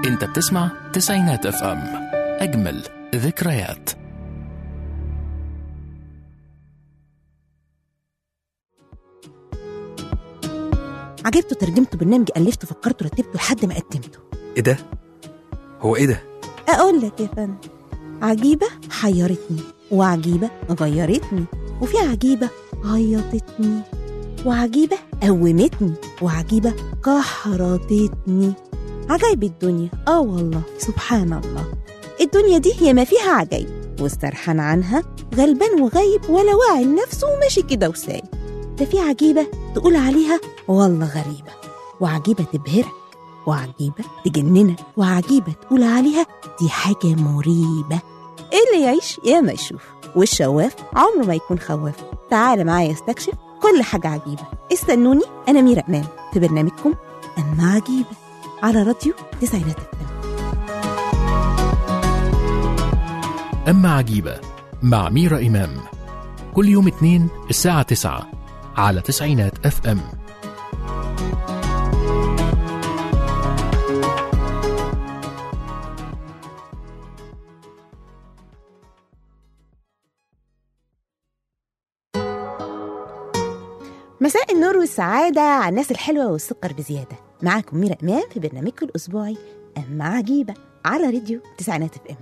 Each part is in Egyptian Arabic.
انت بتسمع تسعينات اف ام اجمل ذكريات عجبته ترجمته برنامج ألفته فكرته رتبته لحد ما قدمته ايه ده هو ايه ده أقول لك يا فندم عجيبة حيرتني وعجيبة غيرتني وفي عجيبة عيطتني وعجيبة قومتني وعجيبة كحرتتني عجائب الدنيا اه والله سبحان الله الدنيا دي هي ما فيها عجائب واسترحان عنها غلبان وغايب ولا واعي لنفسه وماشي كده وسايب ده في عجيبة تقول عليها والله غريبة وعجيبة تبهرك وعجيبة تجننك وعجيبة تقول عليها دي حاجة مريبة اللي يعيش يا ما يشوف والشواف عمره ما يكون خواف تعال معايا استكشف كل حاجة عجيبة استنوني أنا ميرا أمان في برنامجكم أما عجيبة على راديو تسعينات الدم أما عجيبة مع ميرا إمام كل يوم اثنين الساعة تسعة على تسعينات اف ام مساء النور والسعادة على الناس الحلوة والسكر بزيادة معاكم ميرا إمام في برنامجكم الأسبوعي أما عجيبة على راديو تسعينات اف ام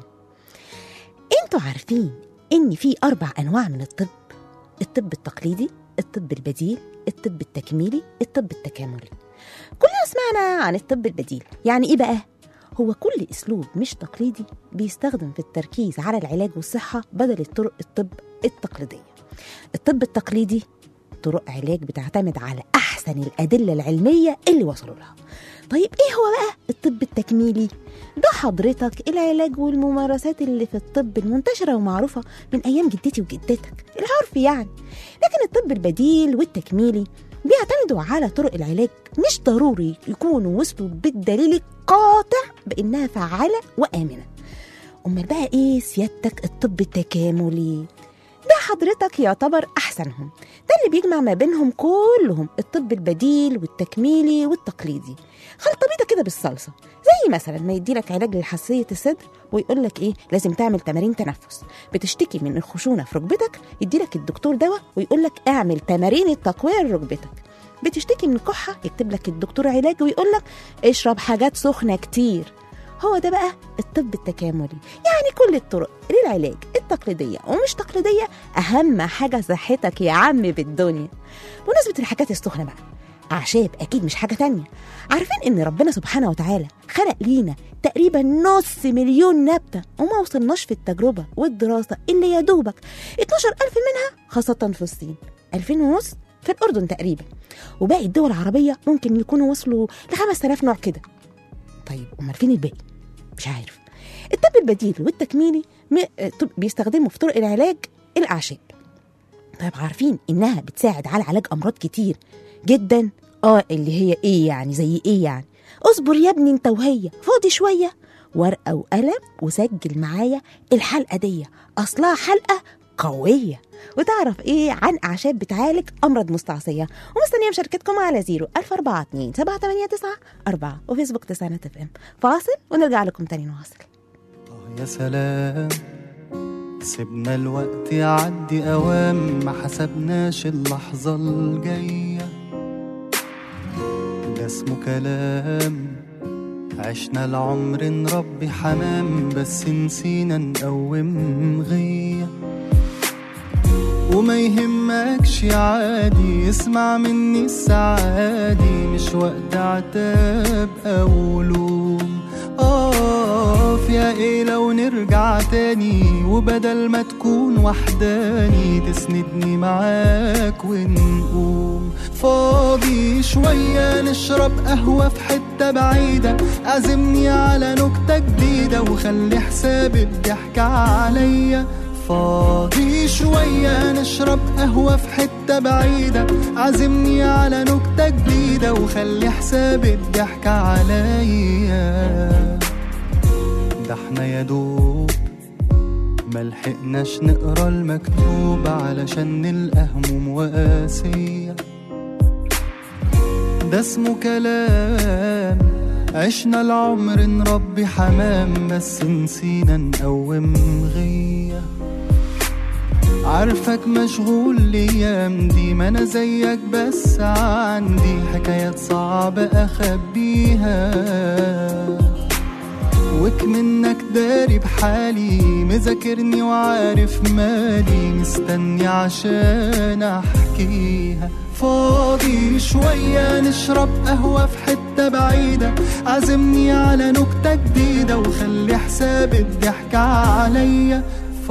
انتوا عارفين إن في أربع أنواع من الطب الطب التقليدي الطب البديل الطب التكميلي الطب التكاملي كلنا سمعنا عن الطب البديل يعني إيه بقى؟ هو كل أسلوب مش تقليدي بيستخدم في التركيز على العلاج والصحة بدل الطرق الطب التقليدية الطب التقليدي طرق علاج بتعتمد على أحسن الأدلة العلمية اللي وصلوا لها طيب إيه هو بقى الطب التكميلي؟ ده حضرتك العلاج والممارسات اللي في الطب المنتشرة ومعروفة من أيام جدتي وجدتك العرف يعني لكن الطب البديل والتكميلي بيعتمدوا على طرق العلاج مش ضروري يكونوا وصلوا بالدليل القاطع بإنها فعالة وآمنة أمال بقى إيه سيادتك الطب التكاملي؟ ده حضرتك يعتبر أحسنهم ده اللي بيجمع ما بينهم كلهم الطب البديل والتكميلي والتقليدي خلطة بيضة كده بالصلصة زي مثلا ما يديلك علاج لحساسية الصدر ويقول لك ايه لازم تعمل تمارين تنفس بتشتكي من الخشونة في ركبتك يديلك الدكتور دواء ويقول لك اعمل تمارين التقوية لركبتك بتشتكي من الكحة يكتب لك الدكتور علاج ويقول لك اشرب حاجات سخنة كتير هو ده بقى الطب التكاملي يعني كل الطرق للعلاج التقليدية ومش تقليدية أهم حاجة صحتك يا عم بالدنيا بمناسبة الحاجات السخنة بقى أعشاب أكيد مش حاجة تانية عارفين إن ربنا سبحانه وتعالى خلق لينا تقريبا نص مليون نبتة وما وصلناش في التجربة والدراسة اللي يا دوبك 12 ألف منها خاصة في الصين 2000 ونص في الأردن تقريبا وباقي الدول العربية ممكن يكونوا وصلوا ل 5000 نوع كده طيب أمال فين الباقي؟ مش عارف الطب البديل والتكميلي م- طب- بيستخدموا في طرق العلاج الأعشاب طيب عارفين إنها بتساعد على علاج أمراض كتير جدا اه اللي هي ايه يعني زي ايه يعني اصبر يا ابني انت وهي فاضي شوية ورقة وقلم وسجل معايا الحلقة دي أصلها حلقة قوية وتعرف ايه عن أعشاب بتعالج أمراض مستعصية ومستنية مشاركتكم على زيرو ألف أربعة اتنين سبعة تمانية تسعة أربعة وفيسبوك تسعينات اف ام فاصل ونرجع لكم تاني نواصل آه يا سلام سيبنا الوقت يعدي أوام ما حسبناش اللحظة الجاية ده اسمه كلام عشنا العمر نربي حمام بس نسينا نقوم غية وما يهمكش عادي اسمع مني السعادي مش وقت عتاب أو لوم آه يا ايه لو نرجع تاني وبدل ما تكون وحداني تسندني معاك ونقوم فاضي شوية نشرب قهوة في حتة بعيدة عزمني على نكتة جديدة وخلي حساب الضحك عليا فاضي شوية نشرب قهوة في حتة بعيدة عزمني على نكتة جديدة وخلي حساب الضحك عليا ده احنا يا دوب ملحقناش نقرا المكتوب علشان نلقى هموم وقاسية ده اسمه كلام عشنا العمر نربي حمام بس نسينا نقوم غيه عارفك مشغول الايام دي ما انا زيك بس عندي حكايات صعبة اخبيها وك منك داري بحالي مذاكرني وعارف مالي مستني عشان احكيها فاضي شوية نشرب قهوة في حتة بعيدة عزمني على نكتة جديدة وخلي حساب الضحك عليا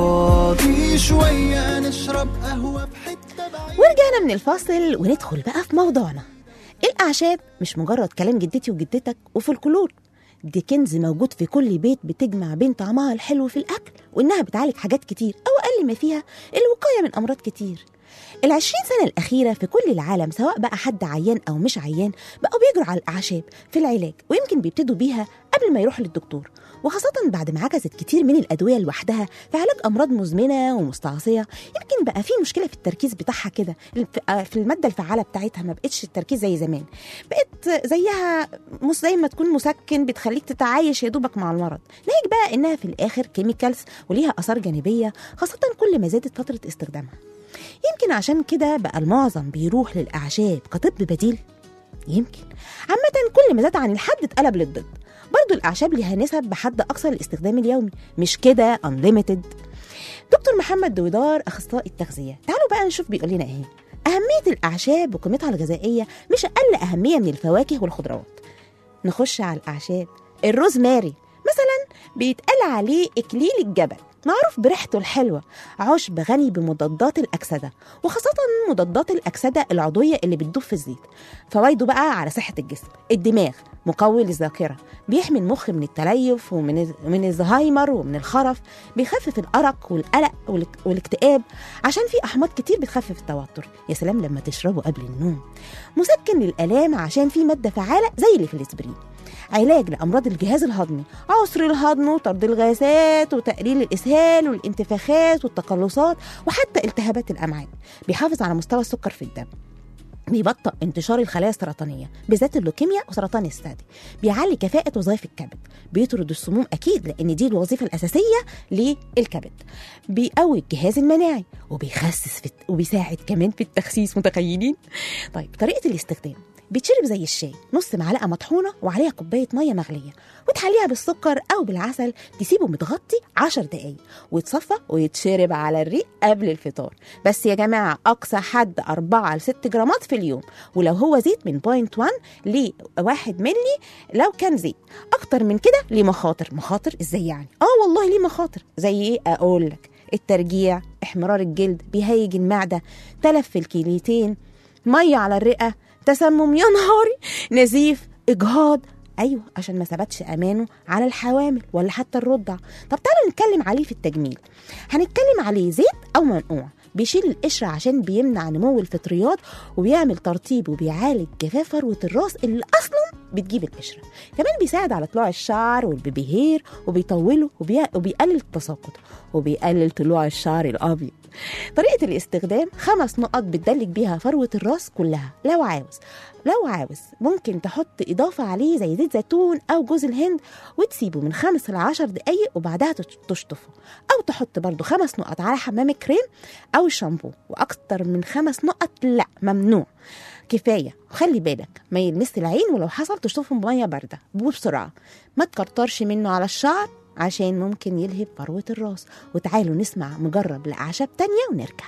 فاضي شوية نشرب قهوة في حتة بعيدة ورجعنا من الفاصل وندخل بقى في موضوعنا الأعشاب مش مجرد كلام جدتي وجدتك وفولكلور دي كنز موجود في كل بيت بتجمع بين طعمها الحلو في الأكل وإنها بتعالج حاجات كتير أو أقل ما فيها الوقاية من أمراض كتير العشرين سنة الأخيرة في كل العالم سواء بقى حد عيان أو مش عيان بقوا بيجروا على الأعشاب في العلاج ويمكن بيبتدوا بيها قبل ما يروحوا للدكتور وخاصة بعد ما عجزت كتير من الأدوية لوحدها في علاج أمراض مزمنة ومستعصية يمكن بقى في مشكلة في التركيز بتاعها كده في المادة الفعالة بتاعتها ما بقتش التركيز زي زمان بقت زيها مش زي ما تكون مسكن بتخليك تتعايش يا دوبك مع المرض ناهيك بقى إنها في الآخر كيميكالز وليها آثار جانبية خاصة كل ما زادت فترة استخدامها يمكن عشان كده بقى المعظم بيروح للأعشاب كطب بديل يمكن عامة كل ما زاد عن الحد اتقلب للضد برضو الأعشاب ليها نسب بحد أقصى للاستخدام اليومي مش كده unlimited دكتور محمد دويدار أخصائي التغذية تعالوا بقى نشوف بيقول لنا إيه أهمية الأعشاب وقيمتها الغذائية مش أقل أهمية من الفواكه والخضروات نخش على الأعشاب الروزماري مثلا بيتقال عليه إكليل الجبل معروف بريحته الحلوة عشب غني بمضادات الأكسدة وخاصة مضادات الأكسدة العضوية اللي بتدوب في الزيت فوائده بقى على صحة الجسم الدماغ مقوي للذاكرة بيحمي المخ من التليف ومن من الزهايمر ومن الخرف بيخفف الأرق والقلق والاكتئاب عشان في أحماض كتير بتخفف التوتر يا سلام لما تشربه قبل النوم مسكن للآلام عشان في مادة فعالة زي اللي في الاسبرين علاج لأمراض الجهاز الهضمي عسر الهضم وطرد الغازات وتقليل الإسهال والانتفاخات والتقلصات وحتى التهابات الأمعاء بيحافظ على مستوى السكر في الدم بيبطئ انتشار الخلايا السرطانية بالذات اللوكيميا وسرطان الثدي بيعلي كفاءة وظائف الكبد بيطرد السموم أكيد لأن دي الوظيفة الأساسية للكبد بيقوي الجهاز المناعي وبيخسس في وبيساعد كمان في التخسيس متخيلين طيب طريقة الاستخدام بيتشرب زي الشاي نص معلقه مطحونه وعليها كوبايه ميه مغليه وتحليها بالسكر او بالعسل تسيبه متغطي 10 دقايق ويتصفى ويتشرب على الريق قبل الفطار بس يا جماعه اقصى حد 4 ل 6 جرامات في اليوم ولو هو زيت من بوينت 1 ل 1 ملي لو كان زيت اكتر من كده ليه مخاطر مخاطر ازاي يعني اه والله ليه مخاطر زي ايه اقول لك الترجيع احمرار الجلد بيهيج المعده تلف في الكليتين ميه على الرئه تسمم يا نهاري نزيف اجهاض ايوه عشان ما ثبتش امانه على الحوامل ولا حتى الرضع طب تعالوا نتكلم عليه في التجميل هنتكلم عليه زيت او منقوع بيشيل القشرة عشان بيمنع نمو الفطريات وبيعمل ترطيب وبيعالج جفاف فروة الراس اللي أصلا بتجيب القشرة كمان بيساعد على طلوع الشعر والبيبي هير وبيطوله وبي... وبيقلل التساقط وبيقلل طلوع الشعر الأبيض طريقة الاستخدام خمس نقط بتدلك بيها فروة الراس كلها لو عاوز لو عاوز ممكن تحط إضافة عليه زي زيت زيتون أو جوز الهند وتسيبه من خمس لعشر دقايق وبعدها تشطفه أو تحط برضو خمس نقط على حمام كريم أو الشامبو وأكتر من خمس نقط لا ممنوع كفايه خلي بالك ما يلمس العين ولو حصل تشطفه بميه بارده وبسرعه ما تكترش منه على الشعر عشان ممكن يلهب فروه الراس وتعالوا نسمع مجرب لاعشاب تانية ونرجع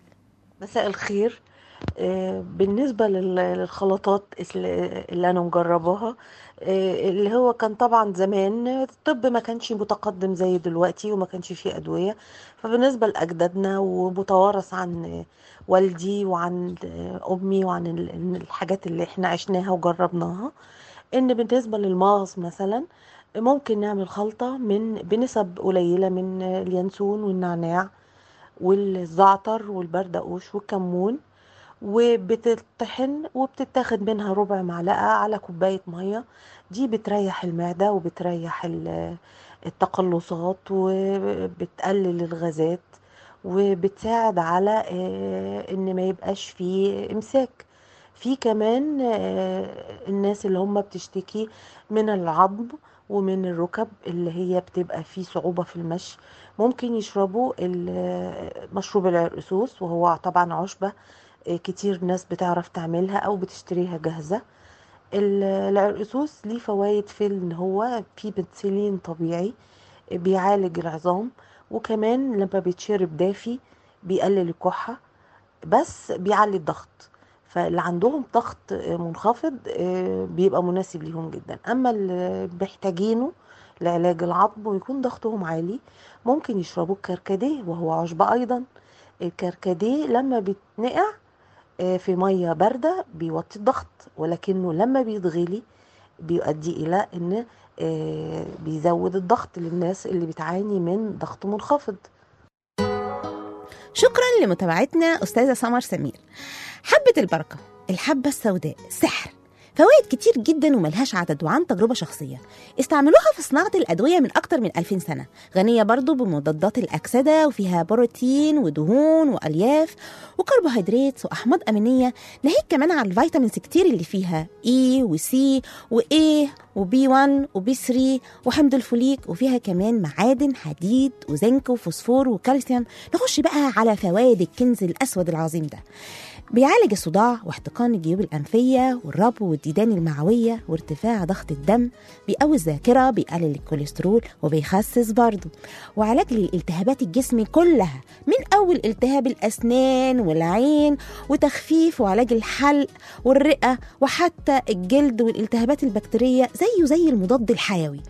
مساء الخير آه، بالنسبة لل- للخلطات اللي اللي أنا مجرباها آه، اللي هو كان طبعا زمان الطب ما كانش متقدم زي دلوقتي وما كانش فيه أدوية فبالنسبة لأجدادنا ومتوارث عن والدي وعن أمي وعن ال- الحاجات اللي احنا عشناها وجربناها إن بالنسبة للمغص مثلا ممكن نعمل خلطة من بنسب قليلة من اليانسون والنعناع والزعتر والبردقوش والكمون وبتطحن وبتتاخد منها ربع معلقة على كوباية مية دي بتريح المعدة وبتريح ال- التقلصات وبتقلل الغازات وبتساعد على آه، ان ما يبقاش فيه امساك في كمان آه، الناس اللي هم بتشتكي من العظم ومن الركب اللي هي بتبقى فيه صعوبة في المشي ممكن يشربوا ال- مشروب العرقسوس وهو طبعا عشبة آه، كتير ناس بتعرف تعملها أو بتشتريها جاهزة ال- العرقسوس ليه فوائد في ان هو فيه بنسلين طبيعي بيعالج العظام وكمان لما بيتشرب دافي بيقلل الكحة بس بيعلي الضغط فاللي عندهم ضغط منخفض آه، بيبقى مناسب ليهم جدا اما اللي محتاجينه لعلاج العظم ويكون ضغطهم عالي ممكن يشربوا الكركديه وهو عشبة ايضا الكركديه لما بيتنقع آه، في ميه بارده بيوطي الضغط ولكنه لما بيتغلي بيؤدي الى ان آه، بيزود الضغط للناس اللي بتعاني من ضغط منخفض شكرا لمتابعتنا أستاذة سمر سمير حبة البركة الحبة السوداء سحر فوائد كتير جدا وملهاش عدد وعن تجربة شخصية استعملوها في صناعة الأدوية من أكتر من 2000 سنة غنية برضو بمضادات الأكسدة وفيها بروتين ودهون وألياف وكربوهيدرات وأحماض أمينية ناهيك كمان على الفيتامينز كتير اللي فيها E وسي وA وبي 1 وبي 3 وحمض الفوليك وفيها كمان معادن حديد وزنك وفوسفور وكالسيوم نخش بقى على فوائد الكنز الأسود العظيم ده بيعالج الصداع واحتقان الجيوب الأنفية والربو والديدان المعوية وارتفاع ضغط الدم بيقوي الذاكرة بيقلل الكوليسترول وبيخسس برضه وعلاج للالتهابات الجسم كلها من أول التهاب الأسنان والعين وتخفيف وعلاج الحلق والرئة وحتى الجلد والالتهابات البكتيرية زيه زي المضاد الحيوي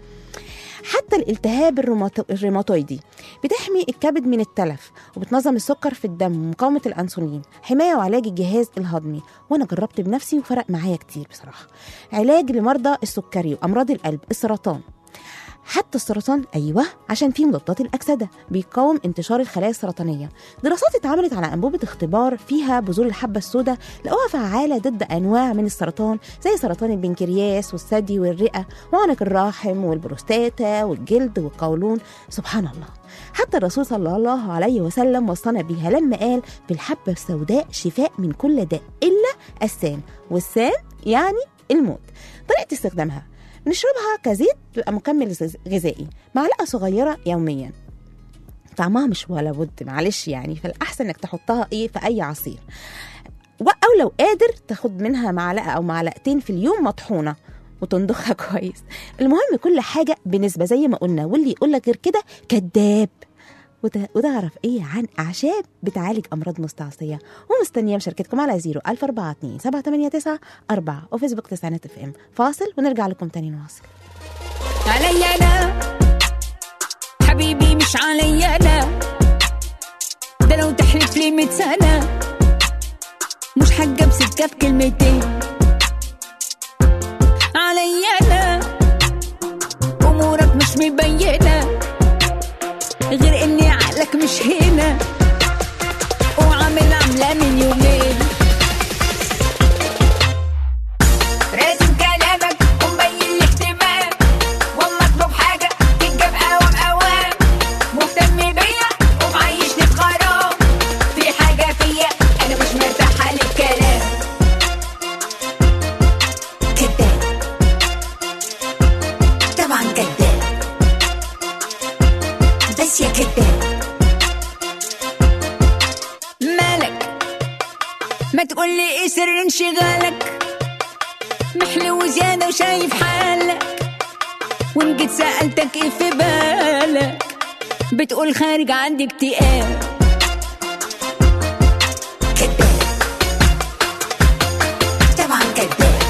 حتى الالتهاب الروماتو- الروماتويدي بتحمي الكبد من التلف وبتنظم السكر في الدم ومقاومة الأنسولين حماية وعلاج الجهاز الهضمي وأنا جربت بنفسي وفرق معايا كتير بصراحة علاج لمرضى السكري وأمراض القلب السرطان حتى السرطان ايوه عشان فيه مضادات الاكسده بيقاوم انتشار الخلايا السرطانيه دراسات اتعملت على انبوبه اختبار فيها بذور الحبه السوداء لقوها فعاله ضد انواع من السرطان زي سرطان البنكرياس والثدي والرئه وعنق الرحم والبروستاتا والجلد والقولون سبحان الله حتى الرسول صلى الله عليه وسلم وصانا بيها لما قال في الحبه السوداء شفاء من كل داء الا السام والسام يعني الموت طريقه استخدامها نشربها كزيت تبقى مكمل غز- غذائي معلقه صغيره يوميا طعمها مش ولا بد معلش يعني فالاحسن انك تحطها ايه في اي عصير و- او لو قادر تاخد منها معلقه او معلقتين في اليوم مطحونه وتنضخها كويس المهم كل حاجه بنسبه زي ما قلنا واللي يقول لك غير كده كذاب وت- وتعرف ايه عن اعشاب بتعالج امراض مستعصيه ومستنيه مشاركتكم على 0 1042 789 4 وفيسبوك تسعينات اف ام فاصل ونرجع لكم تاني نواصل علي انا حبيبي مش علي انا ده لو تحلف لي مية سنة مش حاجة بسكة بكلمتين علي انا امورك مش مبينة غير اني عقلك مش هنا وعامل عاملة من يومين راسم كلامك ومبين الاهتمام واما اطلب حاجه تتجاب اوام اوام مهتم بيا ومعيشني في غرام في حاجه فيا انا مش مرتاحه للكلام كداب طبعا كداب بس يا كداب مالك ما تقولي ايه سر انشغالك محلو زيادة وشايف حالك وان جيت سألتك ايه في بالك بتقول خارج عندي اكتئاب كداب طبعا كداب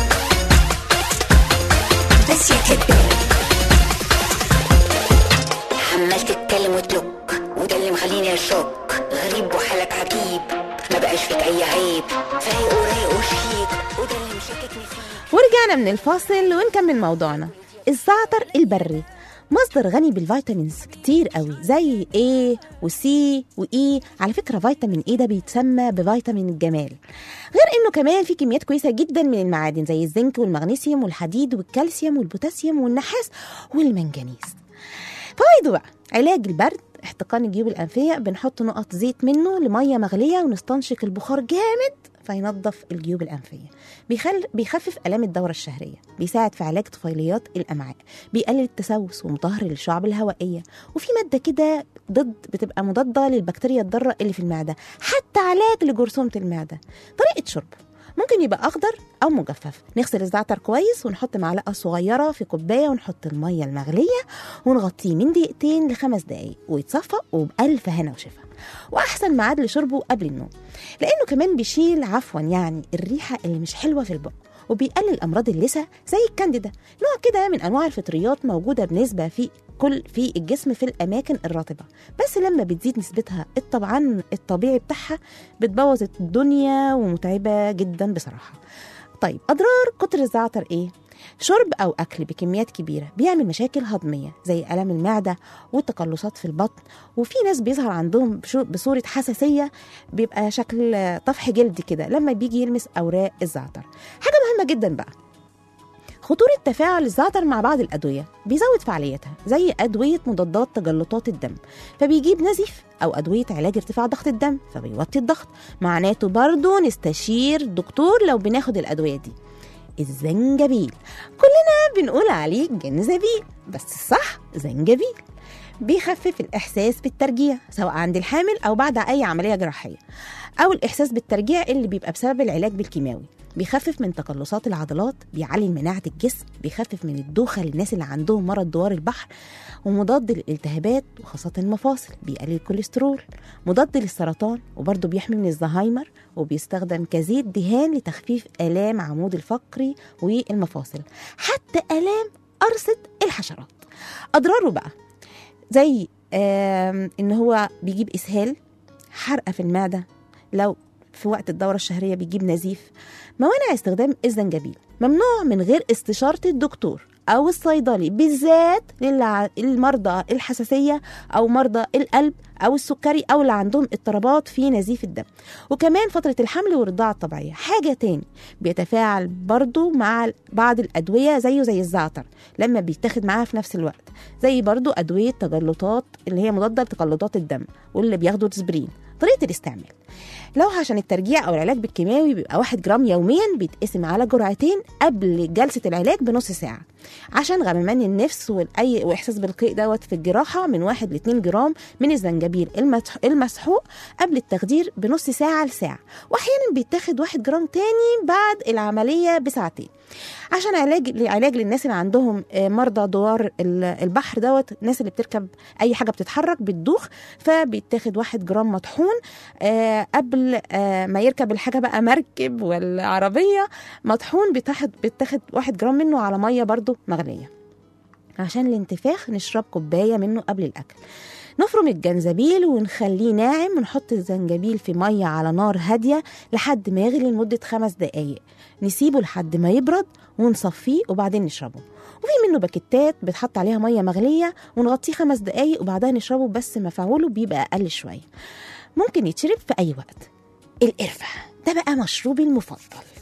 بس يا كداب عمال تتكلم وتلوك وده اللي مخليني اشك غريب وحالك عجيب ما بقاش فيك اي عيب فايق ورايق وشيك وده اللي مشككني فيه ورجعنا من الفاصل ونكمل موضوعنا الزعتر البري مصدر غني بالفيتامينز كتير قوي زي A وسي وإي على فكرة فيتامين إي ده بيتسمى بفيتامين الجمال غير إنه كمان في كميات كويسة جدا من المعادن زي الزنك والمغنيسيوم والحديد والكالسيوم والبوتاسيوم والنحاس والمنجنيز فوائده بقى علاج البرد احتقان الجيوب الأنفية بنحط نقط زيت منه لمية مغلية ونستنشق البخار جامد فينظف الجيوب الأنفية بيخل... بيخفف آلام الدورة الشهرية بيساعد في علاج طفيليات الأمعاء بيقلل التسوس ومطهر للشعب الهوائية وفي مادة كده ضد بتبقى مضادة للبكتيريا الضارة اللي في المعدة حتى علاج لجرثومة المعدة طريقة شربه ممكن يبقى أخضر أو مجفف نغسل الزعتر كويس ونحط معلقة صغيرة في كوباية ونحط المية المغلية ونغطيه من دقيقتين لخمس دقايق ويتصفى وبألف هنا وشفا وأحسن ميعاد لشربه قبل النوم لأنه كمان بيشيل عفوا يعني الريحة اللي مش حلوة في البق وبيقلل أمراض اللثة زي الكانديدا نوع كده من أنواع الفطريات موجودة بنسبة في كل في الجسم في الأماكن الرطبة بس لما بتزيد نسبتها طبعا الطبيعي بتاعها بتبوظ الدنيا ومتعبة جدا بصراحة طيب أضرار كتر الزعتر إيه؟ شرب أو أكل بكميات كبيرة بيعمل مشاكل هضمية زي ألم المعدة والتقلصات في البطن وفي ناس بيظهر عندهم بشو- بصورة حساسية بيبقى شكل طفح جلدي كده لما بيجي يلمس أوراق الزعتر حاجة مهمة جدا بقى خطورة تفاعل الزعتر مع بعض الأدوية بيزود فعاليتها زي أدوية مضادات تجلطات الدم فبيجيب نزيف أو أدوية علاج ارتفاع ضغط الدم فبيوطي الضغط معناته برضو نستشير دكتور لو بناخد الأدوية دي الزنجبيل كلنا بنقول عليه جنزبيل بس الصح زنجبيل بيخفف الإحساس بالترجيع سواء عند الحامل أو بعد أي عملية جراحية أو الإحساس بالترجيع اللي بيبقى بسبب العلاج بالكيماوي بيخفف من تقلصات العضلات بيعلي مناعة الجسم بيخفف من الدوخة للناس اللي عندهم مرض دوار البحر ومضاد للالتهابات وخاصة المفاصل بيقلل الكوليسترول مضاد للسرطان وبرضه بيحمي من الزهايمر وبيستخدم كزيت دهان لتخفيف آلام عمود الفقري والمفاصل حتى آلام قرصة الحشرات أضراره بقى زي آم، إن هو بيجيب إسهال حرقة في المعدة لو في وقت الدورة الشهرية بيجيب نزيف موانع استخدام الزنجبيل ممنوع من غير استشارة الدكتور أو الصيدلي بالذات للع- للمرضى الحساسية أو مرضى القلب أو السكري أو اللي عندهم اضطرابات في نزيف الدم وكمان فترة الحمل والرضاعة الطبيعية حاجة تاني بيتفاعل برضو مع بعض الأدوية زيه زي الزعتر لما بيتاخد معاها في نفس الوقت زي برضو أدوية تجلطات اللي هي مضادة لتجلطات الدم واللي بياخدوا تسبرين طريقة الاستعمال لو عشان الترجيع او العلاج بالكيماوي بيبقى واحد جرام يوميا بيتقسم على جرعتين قبل جلسه العلاج بنص ساعه عشان غممان النفس والاي واحساس بالقيء دوت في الجراحه من واحد ل 2 جرام من الزنجبيل المتح- المسحوق قبل التخدير بنص ساعه لساعه واحيانا بيتاخد واحد جرام تاني بعد العمليه بساعتين عشان علاج لعلاج للناس اللي عندهم آه، مرضى دوار ال- البحر دوت الناس اللي بتركب اي حاجه بتتحرك بتدوخ فبيتاخد واحد جرام مطحون آه، قبل آه، ما يركب الحاجه بقى مركب ولا عربيه مطحون بيتاخد بيتاخد واحد جرام منه على ميه برضو مغليه عشان الانتفاخ نشرب كوبايه منه قبل الاكل نفرم الجنزبيل ونخليه ناعم ونحط الزنجبيل في ميه على نار هاديه لحد ما يغلي لمده خمس دقايق نسيبه لحد ما يبرد ونصفيه وبعدين نشربه وفي منه باكيتات بتحط عليها ميه مغليه ونغطيه خمس دقايق وبعدها نشربه بس مفعوله بيبقى اقل شويه ممكن يتشرب في اي وقت القرفه ده بقى مشروبي المفضل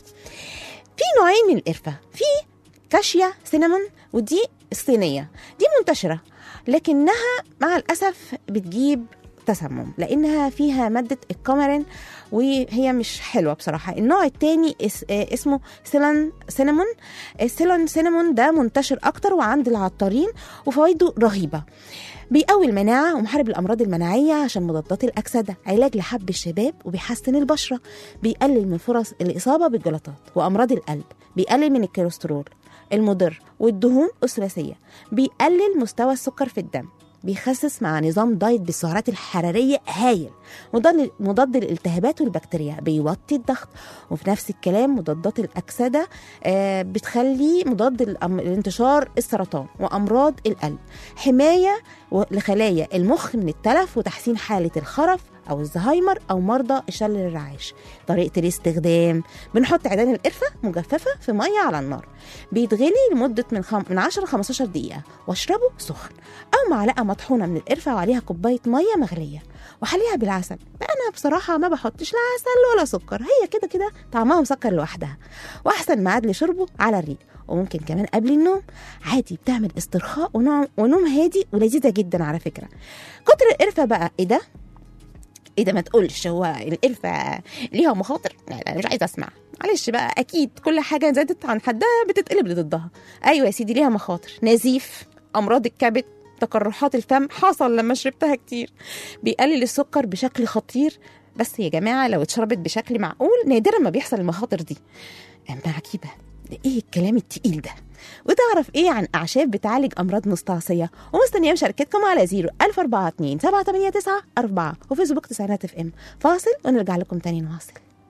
في نوعين من القرفه في كاشيا سينامون ودي الصينيه دي منتشره لكنها مع الاسف بتجيب تسمم لانها فيها ماده الكومارين وهي مش حلوه بصراحه النوع التاني اس آه، اسمه سيلان سينامون السيلان سينامون ده منتشر اكتر وعند العطارين وفوائده رهيبه بيقوي المناعة ومحارب الأمراض المناعية عشان مضادات الأكسدة علاج لحب الشباب وبيحسن البشرة بيقلل من فرص الإصابة بالجلطات وأمراض القلب بيقلل من الكوليسترول المضر والدهون الثلاثية بيقلل مستوى السكر في الدم بيخسس مع نظام دايت بالسعرات الحرارية هايل مضاد مضاد للالتهابات والبكتيريا بيوطي الضغط وفي نفس الكلام مضادات الأكسدة آه، بتخلي مضاد الأم- لانتشار السرطان وأمراض القلب حماية و- لخلايا المخ من التلف وتحسين حالة الخرف أو الزهايمر أو مرضى شلل الرعاش طريقة الاستخدام بنحط عيدان القرفة مجففة في مية على النار بيتغلي لمدة من, خم... من 10 ل 15 دقيقة واشربه سخن أو معلقة مطحونة من القرفة وعليها كوباية مية مغلية وحليها بالعسل بقى أنا بصراحة ما بحطش لا عسل ولا سكر هي كده كده طعمها مسكر لوحدها وأحسن ميعاد لشربه على الريق وممكن كمان قبل النوم عادي بتعمل استرخاء ونوم, ونوم هادي ولذيذة جدا على فكرة كتر القرفة بقى إيه ده؟ ايه ده ما تقولش هو القرفه ليها مخاطر لا لا أنا مش عايزه اسمع معلش بقى اكيد كل حاجه زادت عن حدها بتتقلب لضدها ايوه يا سيدي ليها مخاطر نزيف امراض الكبد تقرحات الفم حصل لما شربتها كتير بيقلل السكر بشكل خطير بس يا جماعه لو اتشربت بشكل معقول نادرا ما بيحصل المخاطر دي اما عجيبه ده ايه الكلام التقيل ده وتعرف ايه عن اعشاب بتعالج امراض مستعصيه ومستنيه مشاركتكم على 0 1042 789 4 وفيسبوك تسعينات اف ام فاصل ونرجع لكم تاني نواصل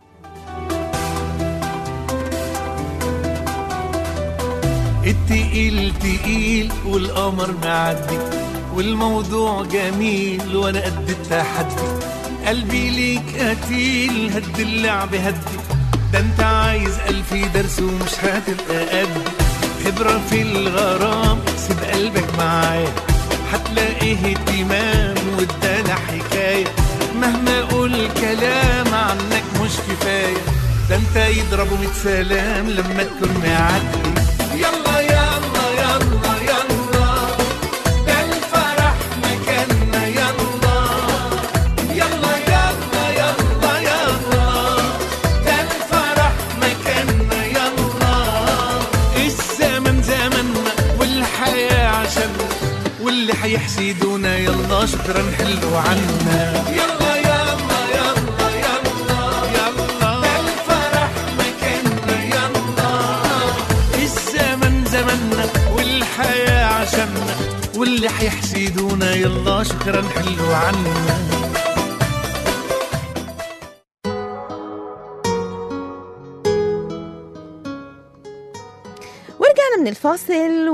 التقيل تقيل والقمر معدي والموضوع جميل وانا قد التحدي قلبي ليك قتيل هد اللعب هدي ده انت عايز الف درس ومش هتبقى قد خبرة في الغرام سيب قلبك معايا هتلاقيه اهتمام وادانا حكاية مهما اقول كلام عنك مش كفاية ده انت يضربوا ميت سلام لما تكون معدي يلا يلا يلا يلا ده الفرح مكاننا يلا يلا يلا يلا يلا ده الفرح مكاننا يلا الزمن زمننا والحياة عشاننا واللي هيحسدونا يلا شكرا حلوا عنا يلا يلا يلا يلا يلا ده الفرح مكاننا يلا الزمن زمننا والحياة عشاننا واللي هيحسدونا يلا شكرا حلوا عنا ورجعنا من الفاصل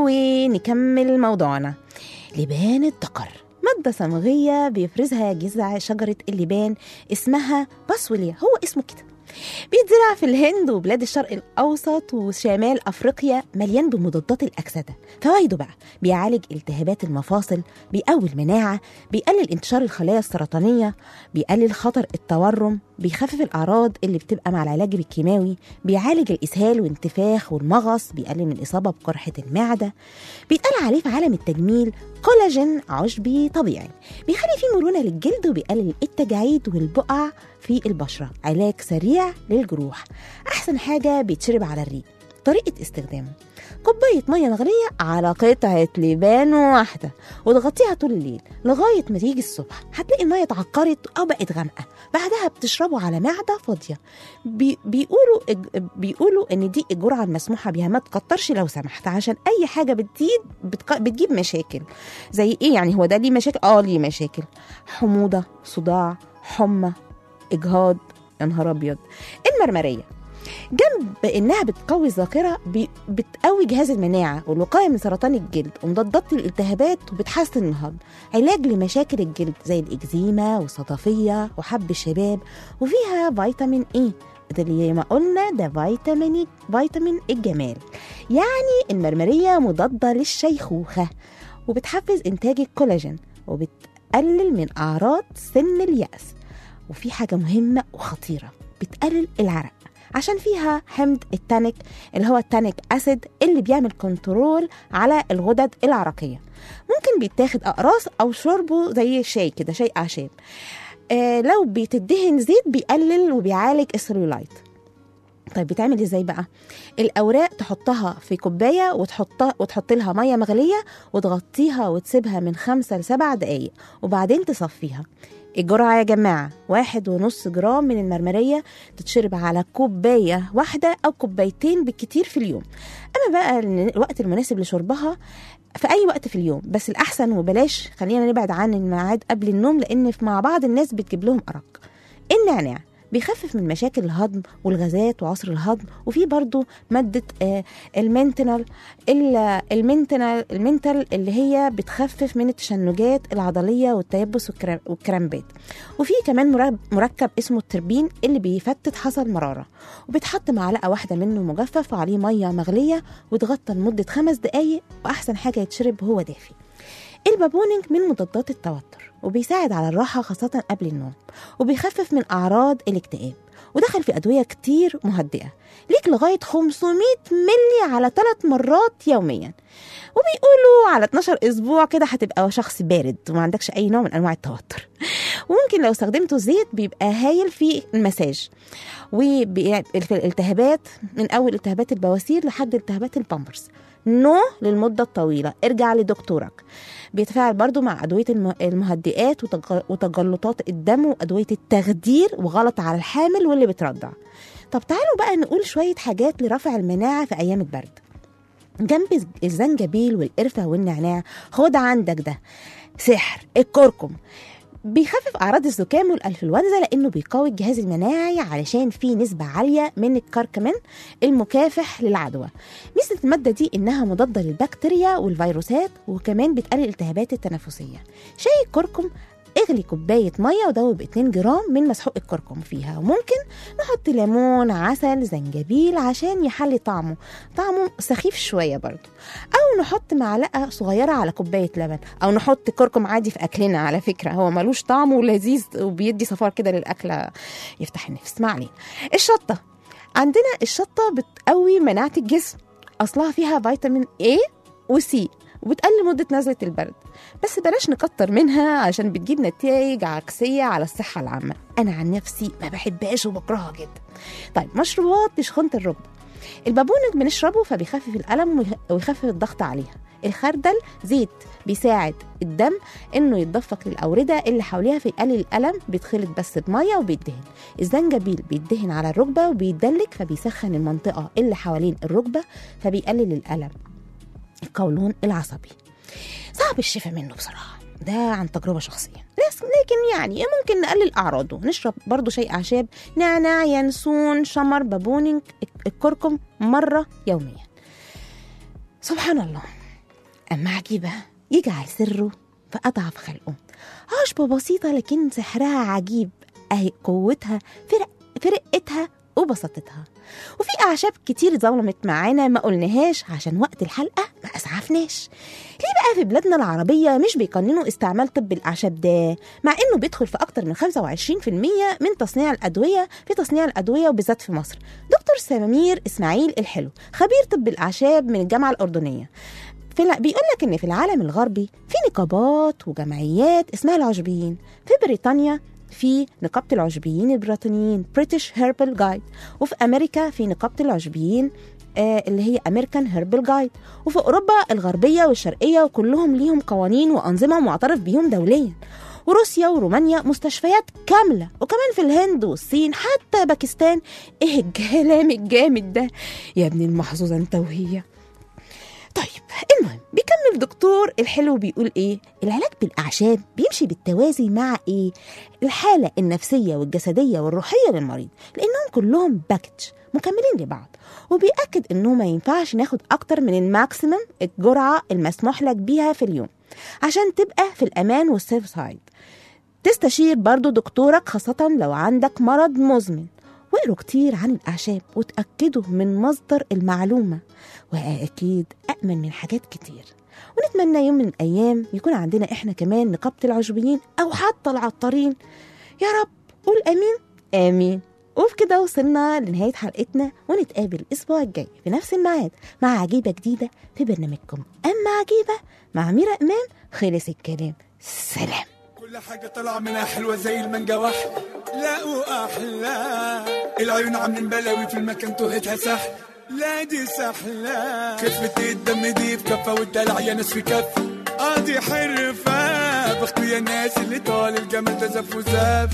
ونكمل موضوعنا لبان الدقر مادة صمغية بيفرزها جذع شجرة اللبان اسمها باسوليا هو اسمه كده بيتزرع في الهند وبلاد الشرق الأوسط وشمال أفريقيا مليان بمضادات الأكسدة فوائده بقى بيعالج التهابات المفاصل بيقوي المناعة بيقلل انتشار الخلايا السرطانية بيقلل خطر التورم بيخفف الأعراض اللي بتبقى مع العلاج الكيماوي بيعالج الإسهال والانتفاخ والمغص بيقلل من الإصابة بقرحة المعدة بيتقال عليه في عالم التجميل كولاجين عشبي طبيعي بيخلي فيه مرونة للجلد وبيقلل التجاعيد والبقع في البشرة علاج سريع للجروح أحسن حاجة بيتشرب على الريق طريقة استخدامه كوباية مية مغلية على قطعة لبان واحدة وتغطيها طول الليل لغاية ما تيجي الصبح هتلاقي المية اتعقرت أو بقت غامقة بعدها بتشربه على معدة فاضية بي بيقولوا إج- بيقولوا إن دي الجرعة المسموحة بيها ما تكترش لو سمحت عشان أي حاجة بتزيد بتق... بتجيب مشاكل زي إيه يعني هو ده ليه مشاكل؟ آه ليه مشاكل حموضة صداع حمى إجهاض يا نهار أبيض المرمرية جنب انها بتقوي الذاكره بي- بتقوي جهاز المناعه والوقايه من سرطان الجلد ومضادات للالتهابات وبتحسن الهضم علاج لمشاكل الجلد زي الاكزيما والصدفيه وحب الشباب وفيها فيتامين اي ده اللي ما قلنا ده فيتامين فيتامين الجمال يعني المرمريه مضاده للشيخوخه وبتحفز انتاج الكولاجين وبتقلل من اعراض سن الياس وفي حاجه مهمه وخطيره بتقلل العرق عشان فيها حمض التانيك اللي هو التانيك اسيد اللي بيعمل كنترول على الغدد العرقيه ممكن بيتاخد اقراص او شربه زي الشاي كده شاي اعشاب آه لو بتدهن زيت بيقلل وبيعالج السلولايت طيب بيتعمل ازاي بقى الاوراق تحطها في كوبايه وتحطها وتحط لها ميه مغليه وتغطيها وتسيبها من خمسة لسبع دقايق وبعدين تصفيها الجرعة يا جماعة واحد ونص جرام من المرمرية تتشرب على كوباية واحدة أو كوبايتين بالكتير في اليوم أما بقى الوقت المناسب لشربها في أي وقت في اليوم بس الأحسن وبلاش خلينا نبعد عن الميعاد قبل النوم لأن في- مع بعض الناس بتجيب لهم أرق النعناع بيخفف من مشاكل الهضم والغازات وعسر الهضم وفي برضو مادة آه، المنتنال ال- المنتنال المنتال اللي هي بتخفف من التشنجات العضلية والتيبس والكرا- والكرامبات وفي كمان مرب- مركب اسمه التربين اللي بيفتت حصى المرارة وبيتحط معلقة واحدة منه مجفف وعليه مية مغلية وتغطى لمدة خمس دقايق وأحسن حاجة يتشرب هو دافي البابونينج من مضادات التوتر وبيساعد على الراحة خاصة قبل النوم وبيخفف من أعراض الاكتئاب ودخل في أدوية كتير مهدئة ليك لغاية 500 ملي على ثلاث مرات يوميا وبيقولوا على 12 أسبوع كده هتبقى شخص بارد وما عندكش أي نوع من أنواع التوتر وممكن لو استخدمتوا زيت بيبقى هايل في المساج وفي الالتهابات من اول التهابات البواسير لحد التهابات البامبرز نو للمدة الطويلة ارجع لدكتورك بيتفاعل برضو مع أدوية الم- المهدئات وتج- وتجلطات الدم وأدوية التخدير وغلط على الحامل واللي بترضع طب تعالوا بقى نقول شوية حاجات لرفع المناعة في أيام البرد جنب الزنجبيل والقرفة والنعناع خد عندك ده سحر الكركم بيخفف اعراض الزكام والانفلونزا لانه بيقوي الجهاز المناعي علشان فيه نسبه عاليه من الكركمين المكافح للعدوى ميزه الماده دي انها مضاده للبكتيريا والفيروسات وكمان بتقلل الالتهابات التنفسيه شاي الكركم اغلي كوباية مية ودوب 2 جرام من مسحوق الكركم فيها وممكن نحط ليمون عسل زنجبيل عشان يحلي طعمه طعمه سخيف شوية برضو أو نحط معلقة صغيرة على كوباية لبن أو نحط كركم عادي في أكلنا على فكرة هو ملوش طعم ولذيذ وبيدي صفار كده للأكلة يفتح النفس ما علينا الشطة عندنا الشطة بتقوي مناعة الجسم أصلها فيها فيتامين A وسي وبتقلل مدة نزلة البرد بس بلاش نكتر منها عشان بتجيب نتائج عكسية على الصحة العامة أنا عن نفسي ما بحبهاش وبكرهها جدا طيب مشروبات لشخونة الركبة البابونج بنشربه فبيخفف الألم ويخ- ويخفف الضغط عليها الخردل زيت بيساعد الدم انه يتدفق للاورده اللي حواليها فيقلل الالم بيتخلط بس بميه وبيدهن الزنجبيل بيدهن على الركبه وبيدلك فبيسخن المنطقه اللي حوالين الركبه فبيقلل الالم القولون العصبي صعب الشفاء منه بصراحه ده عن تجربه شخصيه بس لكن يعني ممكن نقلل اعراضه نشرب برضو شيء اعشاب نعناع ينسون شمر بابونج الكركم مره يوميا سبحان الله أما عجيبة يجعل سره في أضعف خلقه عشبة بسيطة لكن سحرها عجيب أهي قوتها في رق- في رقتها وبساطتها وفي أعشاب كتير ظلمت معانا ما قلناهاش عشان وقت الحلقة ما أسعفناش ليه بقى في بلادنا العربية مش بيقننوا استعمال طب الأعشاب ده مع إنه بيدخل في أكتر من 25% من تصنيع الأدوية في تصنيع الأدوية وبالذات في مصر دكتور سمير إسماعيل الحلو خبير طب الأعشاب من الجامعة الأردنية في بيقول لك ان في العالم الغربي في نقابات وجمعيات اسمها العشبيين في بريطانيا في نقابة العشبيين البريطانيين بريتش هيربل جايد وفي أمريكا في نقابة العشبيين آه اللي هي أمريكان هيربل جايد وفي أوروبا الغربية والشرقية وكلهم ليهم قوانين وأنظمة معترف بيهم دوليا وروسيا ورومانيا مستشفيات كاملة وكمان في الهند والصين حتى باكستان ايه الكلام الجامد ده يا ابن المحظوظة انت وهي طيب المهم بيكمل دكتور الحلو بيقول ايه العلاج بالاعشاب بيمشي بالتوازي مع ايه الحاله النفسيه والجسديه والروحيه للمريض لانهم كلهم باكج مكملين لبعض وبيأكد انه ما ينفعش ناخد اكتر من الماكسيمم الجرعه المسموح لك بيها في اليوم عشان تبقى في الامان والسيف سايد تستشير برضو دكتورك خاصة لو عندك مرض مزمن واقروا كتير عن الأعشاب وتأكدوا من مصدر المعلومة وأكيد أأمن من حاجات كتير ونتمنى يوم من الأيام يكون عندنا إحنا كمان نقابة العشبيين أو حتى العطارين يا رب قول آمين آمين وبكده وصلنا لنهاية حلقتنا ونتقابل الأسبوع الجاي في نفس الميعاد مع عجيبة جديدة في برنامجكم أما عجيبة مع ميرا إمام خلص الكلام سلام كل حاجة طالعة منها حلوة زي المانجا واحدة لا وأحلى العيون عاملين بلاوي في المكان تهتها سحل لا دي سحلة خفة الدم دي في كفة والدلع يا ناس في كفة اه دي حرفة بختو يا ناس اللي طال الجمال ده زف وزف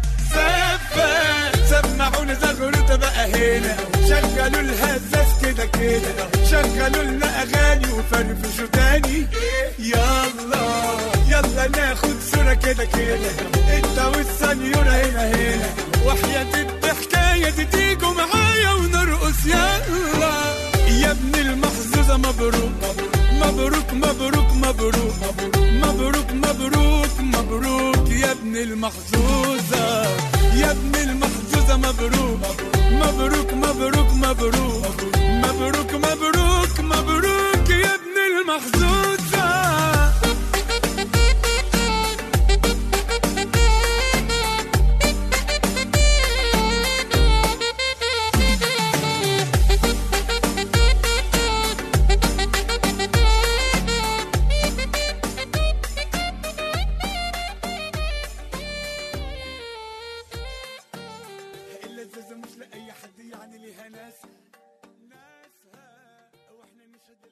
زفة سمعونا زغرة بقى هنا شغلوا الهزاز كده كده شغلوا لنا اغاني وفرفشوا تاني يلا يلا ناخد صورة كده كده انت والسنيورة هنا هنا وحياة الحكاية دي تيجوا معايا ونرقص يلا يا ابن المحظوظة مبروك مبروك مبروك مبروك مبروك مبروك مبروك يا ابن المحظوظة يا ابن المحظوظة مبروك مبروك مبروك مبروك مبروك مبروك مبروك يا ابن المحظوظة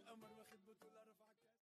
القمر واخد بطولة